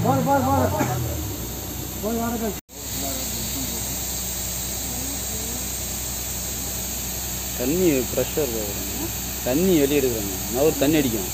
போதும் போதும் போதும் போய் வாடகை தண்ணி ப்ரெஷர் தண்ணி வெளியே எடுக்கிறாங்க நான் ஒரு தண்ணி அடிக்கும்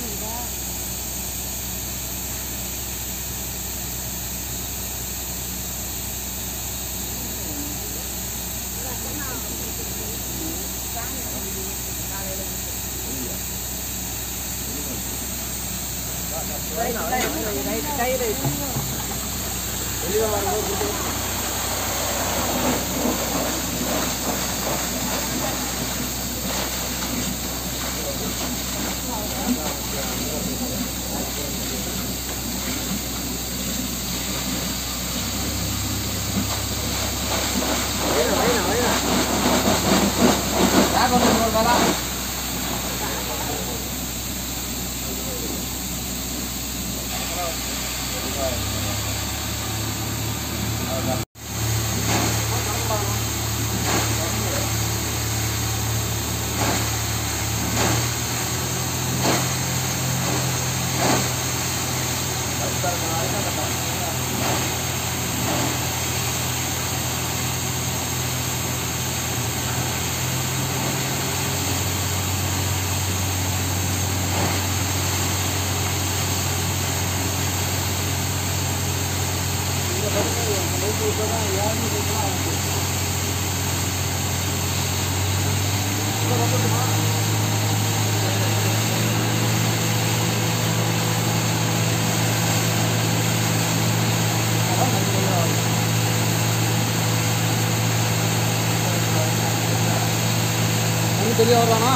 தண்ணி தெரிய வருவானா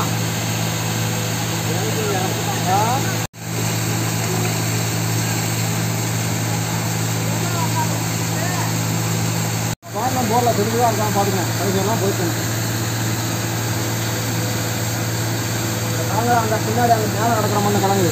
பாருலாம் போடல தெளிவாக இருக்கான் பார்த்துக்கேன் படிக்கலாம் போயிட்டேன் நாங்கள் அந்த பின்னாடி அந்த மேலே கிடக்கிற மண்ணு கிடங்குது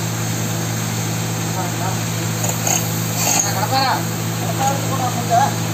கடப்பாரா கடப்பாரா கூட வந்து